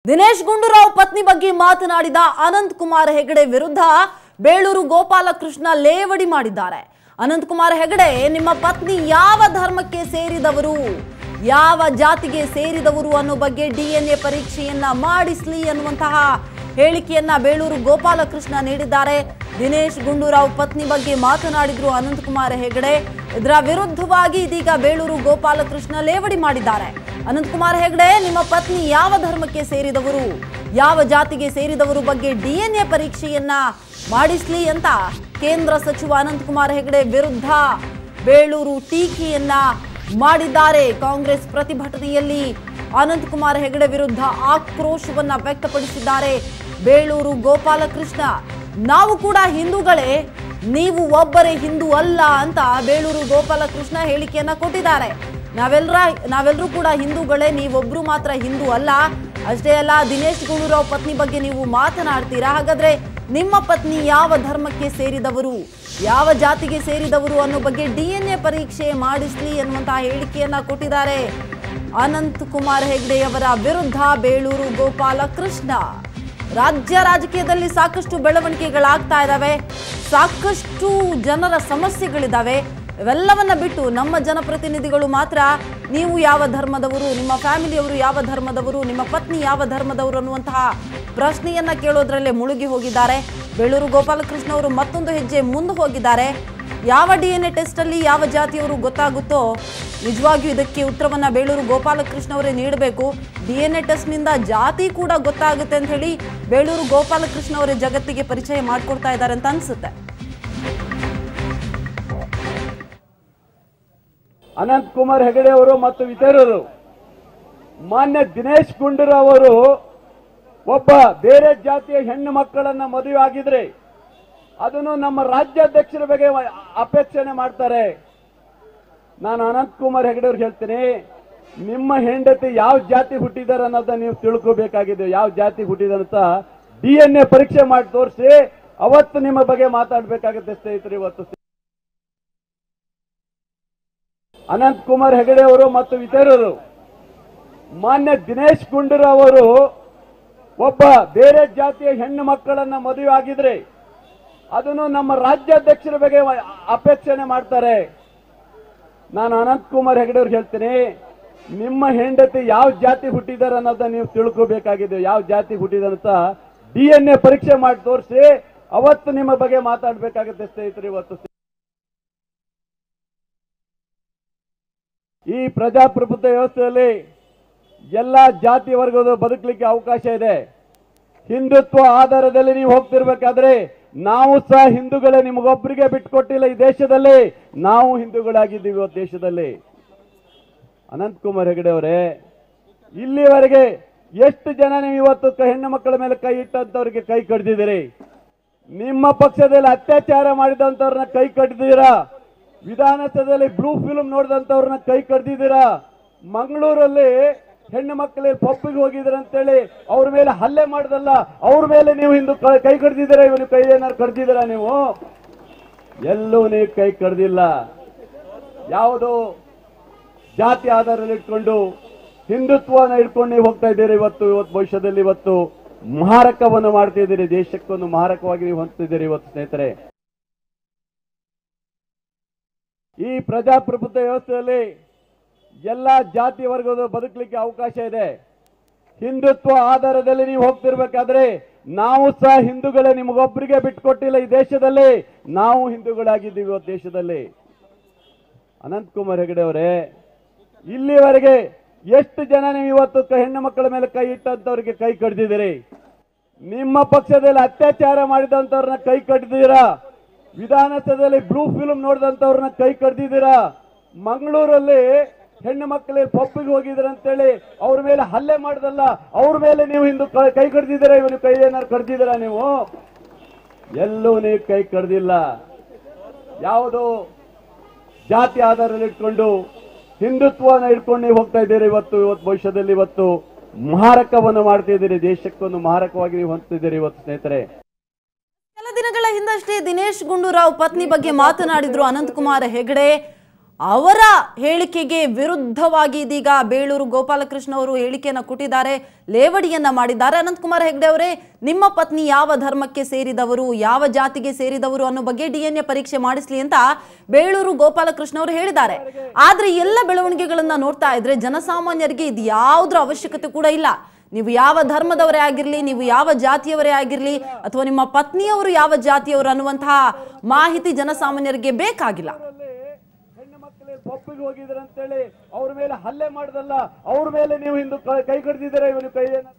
ದಿನೇಶ್ ಗುಂಡೂರಾವ್ ಪತ್ನಿ ಬಗ್ಗೆ ಮಾತನಾಡಿದ ಅನಂತ್ ಕುಮಾರ್ ಹೆಗಡೆ ವಿರುದ್ಧ ಬೇಳೂರು ಗೋಪಾಲಕೃಷ್ಣ ಲೇವಡಿ ಮಾಡಿದ್ದಾರೆ ಅನಂತ್ ಕುಮಾರ್ ಹೆಗಡೆ ನಿಮ್ಮ ಪತ್ನಿ ಯಾವ ಧರ್ಮಕ್ಕೆ ಸೇರಿದವರು ಯಾವ ಜಾತಿಗೆ ಸೇರಿದವರು ಅನ್ನೋ ಬಗ್ಗೆ ಡಿಎನ್ಎ ಪರೀಕ್ಷೆಯನ್ನ ಮಾಡಿಸ್ಲಿ ಅನ್ನುವಂತಹ ಹೇಳಿಕೆಯನ್ನ ಬೇಳೂರು ಗೋಪಾಲಕೃಷ್ಣ ನೀಡಿದ್ದಾರೆ ದಿನೇಶ್ ಗುಂಡೂರಾವ್ ಪತ್ನಿ ಬಗ್ಗೆ ಮಾತನಾಡಿದ್ರು ಅನಂತಕುಮಾರ್ ಹೆಗಡೆ ಇದರ ವಿರುದ್ಧವಾಗಿ ಇದೀಗ ಬೇಳೂರು ಗೋಪಾಲಕೃಷ್ಣ ಲೇವಡಿ ಮಾಡಿದ್ದಾರೆ ಅನಂತಕುಮಾರ್ ಹೆಗಡೆ ನಿಮ್ಮ ಪತ್ನಿ ಯಾವ ಧರ್ಮಕ್ಕೆ ಸೇರಿದವರು ಯಾವ ಜಾತಿಗೆ ಸೇರಿದವರು ಬಗ್ಗೆ ಡಿಎನ್ಎ ಪರೀಕ್ಷೆಯನ್ನ ಮಾಡಿಸ್ಲಿ ಅಂತ ಕೇಂದ್ರ ಸಚಿವ ಅನಂತಕುಮಾರ್ ಹೆಗಡೆ ವಿರುದ್ಧ ಬೇಳೂರು ಟೀಕೆಯನ್ನ ಮಾಡಿದ್ದಾರೆ ಕಾಂಗ್ರೆಸ್ ಪ್ರತಿಭಟನೆಯಲ್ಲಿ ಅನಂತಕುಮಾರ್ ಹೆಗಡೆ ವಿರುದ್ಧ ಆಕ್ರೋಶವನ್ನ ವ್ಯಕ್ತಪಡಿಸಿದ್ದಾರೆ ಬೇಳೂರು ಗೋಪಾಲಕೃಷ್ಣ ನಾವು ಕೂಡ ಹಿಂದೂಗಳೇ ನೀವು ಒಬ್ಬರೇ ಹಿಂದೂ ಅಲ್ಲ ಅಂತ ಬೇಳೂರು ಗೋಪಾಲಕೃಷ್ಣ ಹೇಳಿಕೆಯನ್ನ ಕೊಟ್ಟಿದ್ದಾರೆ ನಾವೆಲ್ಲರ ನಾವೆಲ್ಲರೂ ಕೂಡ ಹಿಂದೂಗಳೇ ನೀವೊಬ್ರು ಮಾತ್ರ ಹಿಂದೂ ಅಲ್ಲ ಅಷ್ಟೇ ಅಲ್ಲ ದಿನೇಶ್ ಗುಂಡೂರಾವ್ ಪತ್ನಿ ಬಗ್ಗೆ ನೀವು ಮಾತನಾಡ್ತೀರಾ ಹಾಗಾದ್ರೆ ನಿಮ್ಮ ಪತ್ನಿ ಯಾವ ಧರ್ಮಕ್ಕೆ ಸೇರಿದವರು ಯಾವ ಜಾತಿಗೆ ಸೇರಿದವರು ಅನ್ನೋ ಬಗ್ಗೆ ಡಿಎನ್ಎ ಪರೀಕ್ಷೆ ಮಾಡಿಸ್ಲಿ ಅನ್ನುವಂತಹ ಹೇಳಿಕೆಯನ್ನ ಕೊಟ್ಟಿದ್ದಾರೆ ಅನಂತ್ ಕುಮಾರ್ ಹೆಗ್ಡೆಯವರ ವಿರುದ್ಧ ಬೇಳೂರು ಗೋಪಾಲಕೃಷ್ಣ ರಾಜ್ಯ ರಾಜಕೀಯದಲ್ಲಿ ಸಾಕಷ್ಟು ಬೆಳವಣಿಗೆಗಳಾಗ್ತಾ ಇದ್ದಾವೆ ಸಾಕಷ್ಟು ಜನರ ಸಮಸ್ಯೆಗಳಿದ್ದಾವೆ ಇವೆಲ್ಲವನ್ನ ಬಿಟ್ಟು ನಮ್ಮ ಜನಪ್ರತಿನಿಧಿಗಳು ಮಾತ್ರ ನೀವು ಯಾವ ಧರ್ಮದವರು ನಿಮ್ಮ ಫ್ಯಾಮಿಲಿಯವರು ಯಾವ ಧರ್ಮದವರು ನಿಮ್ಮ ಪತ್ನಿ ಯಾವ ಧರ್ಮದವರು ಅನ್ನುವಂತಹ ಪ್ರಶ್ನೆಯನ್ನ ಕೇಳೋದ್ರಲ್ಲೇ ಮುಳುಗಿ ಹೋಗಿದ್ದಾರೆ ಬೇಳೂರು ಗೋಪಾಲಕೃಷ್ಣ ಅವರು ಮತ್ತೊಂದು ಹೆಜ್ಜೆ ಮುಂದೆ ಹೋಗಿದ್ದಾರೆ ಯಾವ ಡಿ ಎನ್ ಎ ಟೆಸ್ಟಲ್ಲಿ ಯಾವ ಜಾತಿಯವರು ಗೊತ್ತಾಗುತ್ತೋ ನಿಜವಾಗಿಯೂ ಇದಕ್ಕೆ ಉತ್ತರವನ್ನ ಬೇಳೂರು ಗೋಪಾಲಕೃಷ್ಣ ಅವರೇ ನೀಡಬೇಕು ಡಿ ಎನ್ ಎ ಟೆಸ್ಟ್ನಿಂದ ಜಾತಿ ಕೂಡ ಗೊತ್ತಾಗುತ್ತೆ ಅಂತ ಹೇಳಿ ಬೇಳೂರು ಗೋಪಾಲಕೃಷ್ಣ ಅವರೇ ಜಗತ್ತಿಗೆ ಪರಿಚಯ ಮಾಡಿಕೊಡ್ತಾ ಇದ್ದಾರೆ ಅಂತ ಅನ್ಸುತ್ತೆ ಅನಂತ್ ಕುಮಾರ್ ಹೆಗಡೆ ಅವರು ಮತ್ತು ಇತರರು ಮಾನ್ಯ ದಿನೇಶ್ ಗುಂಡೂರಾವ್ ಅವರು ಒಬ್ಬ ಬೇರೆ ಜಾತಿಯ ಹೆಣ್ಣು ಮಕ್ಕಳನ್ನ ಮದುವೆ ಆಗಿದ್ರೆ ಅದನ್ನು ನಮ್ಮ ರಾಜ್ಯಾಧ್ಯಕ್ಷರ ಬಗ್ಗೆ ಅಪೇಕ್ಷಣೆ ಮಾಡ್ತಾರೆ ನಾನು ಅನಂತ್ ಕುಮಾರ್ ಹೆಗಡೆ ಅವ್ರಿಗೆ ಹೇಳ್ತೀನಿ ನಿಮ್ಮ ಹೆಂಡತಿ ಯಾವ ಜಾತಿ ಹುಟ್ಟಿದಾರೆ ಅನ್ನೋದನ್ನ ನೀವು ತಿಳ್ಕೋಬೇಕಾಗಿದೆ ಯಾವ ಜಾತಿ ಹುಟ್ಟಿದಾರೆ ಅಂತ ಡಿ ಎನ್ ಎ ಪರೀಕ್ಷೆ ಮಾಡಿ ತೋರಿಸಿ ಅವತ್ತು ನಿಮ್ಮ ಬಗ್ಗೆ ಮಾತಾಡಬೇಕಾಗುತ್ತೆ ಸ್ನೇಹಿತರು ಇವತ್ತು ಅನಂತ್ ಕುಮಾರ್ ಹೆಗಡೆ ಅವರು ಮತ್ತು ಇತರರು ಮಾನ್ಯ ದಿನೇಶ್ ಗುಂಡೂರಾವ್ ಅವರು ಒಬ್ಬ ಬೇರೆ ಜಾತಿಯ ಹೆಣ್ಣು ಮಕ್ಕಳನ್ನ ಮದುವೆ ಆಗಿದ್ರೆ ಅದನ್ನು ನಮ್ಮ ರಾಜ್ಯಾಧ್ಯಕ್ಷರ ಬಗ್ಗೆ ಅಪೇಕ್ಷಣೆ ಮಾಡ್ತಾರೆ ನಾನು ಅನಂತ್ ಕುಮಾರ್ ಹೆಗಡೆ ಅವ್ರಿಗೆ ಹೇಳ್ತೀನಿ ನಿಮ್ಮ ಹೆಂಡತಿ ಯಾವ ಜಾತಿ ಹುಟ್ಟಿದಾರೆ ಅನ್ನೋದನ್ನ ನೀವು ತಿಳ್ಕೋಬೇಕಾಗಿದೆ ಯಾವ ಜಾತಿ ಹುಟ್ಟಿದಾರೆ ಅಂತ ಡಿ ಎನ್ ಎ ಪರೀಕ್ಷೆ ಮಾಡಿ ತೋರಿಸಿ ಅವತ್ತು ನಿಮ್ಮ ಬಗ್ಗೆ ಮಾತಾಡಬೇಕಾಗುತ್ತೆ ಸ್ನೇಹಿತರು ಇವತ್ತು ಈ ಪ್ರಜಾಪ್ರಭುತ್ವ ವ್ಯವಸ್ಥೆಯಲ್ಲಿ ಎಲ್ಲಾ ಜಾತಿ ವರ್ಗದ ಬದುಕಲಿಕ್ಕೆ ಅವಕಾಶ ಇದೆ ಹಿಂದುತ್ವ ಆಧಾರದಲ್ಲಿ ನೀವು ಹೋಗ್ತಿರ್ಬೇಕಾದ್ರೆ ನಾವು ಸಹ ಹಿಂದೂಗಳೇ ನಿಮಗೊಬ್ಬರಿಗೆ ಬಿಟ್ಕೊಟ್ಟಿಲ್ಲ ಈ ದೇಶದಲ್ಲಿ ನಾವು ಹಿಂದೂಗಳಾಗಿದ್ದೀವಿ ಇವತ್ತು ದೇಶದಲ್ಲಿ ಅನಂತ್ ಕುಮಾರ್ ಹೆಗಡೆ ಅವರೇ ಇಲ್ಲಿವರೆಗೆ ಎಷ್ಟು ಜನ ನೀವು ಇವತ್ತು ಕ- ಹೆಣ್ಣು ಮಕ್ಕಳ ಮೇಲೆ ಕೈ ಇಟ್ಟಂತವ್ರಿಗೆ ಕೈ ಕಡ್ದಿದ್ದೀರಿ ನಿಮ್ಮ ಪಕ್ಷದಲ್ಲಿ ಅತ್ಯಾಚಾರ ಮಾಡಿದಂತವ್ರನ್ನ ಕೈ ಕಡ್ದಿದ್ದೀರಾ ವಿಧಾನಸಭೆಯಲ್ಲಿ ಬ್ಲೂ ಫಿಲ್ಮ್ ನೋಡಿದಂತವ್ರನ್ನ ಕೈ ಕಡ್ದಿದ್ದೀರಾ ಮಂಗಳೂರಲ್ಲಿ ಹೆಣ್ಣು ಮಕ್ಕಳಿಗೆ ಪಬ್ಬಿಗೆ ಹೋಗಿದ್ರ ಅಂತೇಳಿ ಅವ್ರ ಮೇಲೆ ಹಲ್ಲೆ ಮಾಡದಲ್ಲ ಅವ್ರ ಮೇಲೆ ನೀವು ಹಿಂದೂ ಕ- ಕೈ ಕಡ್ದಿದ್ದೀರಾ ಇವನು ಕೈ ಏನಾರು ಕಡ್ದಿದ್ದೀರಾ ನೀವು ಎಲ್ಲೂ ನೀವು ಕೈ ಕಡ್ದಿಲ್ಲ ಯಾವುದು ಜಾತಿ ಆಧಾರದಲ್ಲಿ ಇಟ್ಕೊಂಡು ಹಿಂದುತ್ವನ ಇಟ್ಕೊಂಡು ನೀವು ಹೋಗ್ತಾ ಇದ್ದೀರಿ ಇವತ್ತು ಇವತ್ತು ಭವಿಷ್ಯದಲ್ಲಿ ಇವತ್ತು ಮಾರಕವನ್ನು ಮಾಡ್ತಾ ಇದ್ದೀರಿ ದೇಶಕ್ಕೊಂದು ಮಾರಕವಾಗಿ ನೀವು ಹೊಂದ್ತಿದ್ದೀರಿ ಇವತ್ತು ಸ್ನೇಹಿತರೆ ಈ ಪ್ರಜಾಪ್ರಭುತ್ವ ವ್ಯವಸ್ಥೆಯಲ್ಲಿ ಎಲ್ಲಾ ಜಾತಿ ವರ್ಗದ ಬದುಕಲಿಕ್ಕೆ ಅವಕಾಶ ಇದೆ ಹಿಂದುತ್ವ ಆಧಾರದಲ್ಲಿ ನೀವು ಹೋಗ್ತಿರ್ಬೇಕಾದ್ರೆ ನಾವು ಸಹ ಹಿಂದೂಗಳೇ ನಿಮಗೊಬ್ಬರಿಗೆ ಬಿಟ್ಕೊಟ್ಟಿಲ್ಲ ಈ ದೇಶದಲ್ಲಿ ನಾವು ಹಿಂದೂಗಳಾಗಿದ್ದೀವಿ ಇವತ್ತು ದೇಶದಲ್ಲಿ ಅನಂತ್ ಕುಮಾರ್ ಹೆಗಡೆ ಅವರೇ ಇಲ್ಲಿವರೆಗೆ ಎಷ್ಟು ಜನ ನೀವು ಇವತ್ತು ಕ- ಹೆಣ್ಣು ಮಕ್ಕಳ ಮೇಲೆ ಕೈ ಇಟ್ಟಂತವ್ರಿಗೆ ಕೈ ಕಡ್ದಿದ್ದೀರಿ ನಿಮ್ಮ ಪಕ್ಷದಲ್ಲಿ ಅತ್ಯಾಚಾರ ಮಾಡಿದಂತವ್ರನ್ನ ಕೈ ಕಡ್ದಿದ್ದೀರಾ ವಿಧಾನಸಭೆಯಲ್ಲಿ ಬ್ಲೂ ಫಿಲ್ಮ್ ನೋಡಿದಂತವ್ರನ್ನ ಕೈ ಕಡ್ದಿದ್ದೀರಾ ಮಂಗಳೂರಲ್ಲಿ ಹೆಣ್ಣು ಮಕ್ಕಳಿಗೆ ಪಬ್ಬಿಗೆ ಹೋಗಿದ್ರ ಅಂತೇಳಿ ಅವ್ರ ಮೇಲೆ ಹಲ್ಲೆ ಮಾಡದಲ್ಲ ಅವ್ರ ಮೇಲೆ ನೀವು ಹಿಂದೂ ಕ- ಕೈ ಕಡ್ದಿದ್ದೀರಾ ಇವನು ಕೈ ಏನಾರು ಕಡ್ದಿದ್ದೀರಾ ನೀವು ಎಲ್ಲೂ ನೀವು ಕೈ ಕಡ್ದಿಲ್ಲ ಯಾವುದು ಜಾತಿ ಆಧಾರದಲ್ಲಿ ಇಟ್ಕೊಂಡು ಹಿಂದುತ್ವನ ಇಟ್ಕೊಂಡು ನೀವು ಹೋಗ್ತಾ ಇದ್ದೀರಿ ಇವತ್ತು ಇವತ್ತು ಭವಿಷ್ಯದಲ್ಲಿ ಇವತ್ತು ಮಾರಕವನ್ನು ಮಾಡ್ತಾ ಇದ್ದೀರಿ ದೇಶಕ್ಕೊಂದು ಮಾರಕವಾಗಿ ನೀವು ಹೊಂದ್ತಿದ್ದೀರಿ ಇವತ್ತು ಸ್ನೇಹಿತರೆ ಕೆಲ ದಿನಗಳ ಹಿಂದಷ್ಟೇ ದಿನೇಶ್ ಗುಂಡೂರಾವ್ ಪತ್ನಿ ಬಗ್ಗೆ ಮಾತನಾಡಿದ್ರು ಅನಂತಕುಮಾರ್ ಹೆಗಡೆ ಅವರ ಹೇಳಿಕೆಗೆ ವಿರುದ್ಧವಾಗಿ ಇದೀಗ ಬೇಳೂರು ಗೋಪಾಲಕೃಷ್ಣ ಅವರು ಹೇಳಿಕೆಯನ್ನ ಕೊಟ್ಟಿದ್ದಾರೆ ಲೇವಡಿಯನ್ನ ಮಾಡಿದ್ದಾರೆ ಅನಂತಕುಮಾರ್ ಹೆಗ್ಡೆ ಅವರೇ ನಿಮ್ಮ ಪತ್ನಿ ಯಾವ ಧರ್ಮಕ್ಕೆ ಸೇರಿದವರು ಯಾವ ಜಾತಿಗೆ ಸೇರಿದವರು ಅನ್ನೋ ಬಗ್ಗೆ ಡಿ ಎನ್ ಎ ಪರೀಕ್ಷೆ ಮಾಡಿಸ್ಲಿ ಅಂತ ಬೇಳೂರು ಗೋಪಾಲಕೃಷ್ಣ ಅವರು ಹೇಳಿದ್ದಾರೆ ಆದ್ರೆ ಎಲ್ಲ ಬೆಳವಣಿಗೆಗಳನ್ನ ನೋಡ್ತಾ ಇದ್ರೆ ಜನಸಾಮಾನ್ಯರಿಗೆ ಇದು ಯಾವುದ್ರ ಅವಶ್ಯಕತೆ ಕೂಡ ಇಲ್ಲ ನೀವು ಯಾವ ಧರ್ಮದವರೇ ಆಗಿರ್ಲಿ ನೀವು ಯಾವ ಜಾತಿಯವರೇ ಆಗಿರ್ಲಿ ಅಥವಾ ನಿಮ್ಮ ಪತ್ನಿಯವರು ಯಾವ ಜಾತಿಯವರು ಅನ್ನುವಂತಹ ಮಾಹಿತಿ ಜನಸಾಮಾನ್ಯರಿಗೆ ಬೇಕಾಗಿಲ್ಲ ಅವರಲ್ಲಿ ಹೆಣ್ಣು ಮಕ್ಕಳು ಪಬ್ಬಿಗೆ ಹೋಗಿದ್ರು ಅಂತೇಳಿ ಅವ್ರ ಮೇಲೆ ಹಲ್ಲೆ ಮಾಡುದಲ್ಲ ಅವ್ರ ಮೇಲೆ ನೀವು ಇಂದು ಕ- ಕೈ ಕಡ್ದಿದ್ದೀರಾ ಇವನು ಕೈ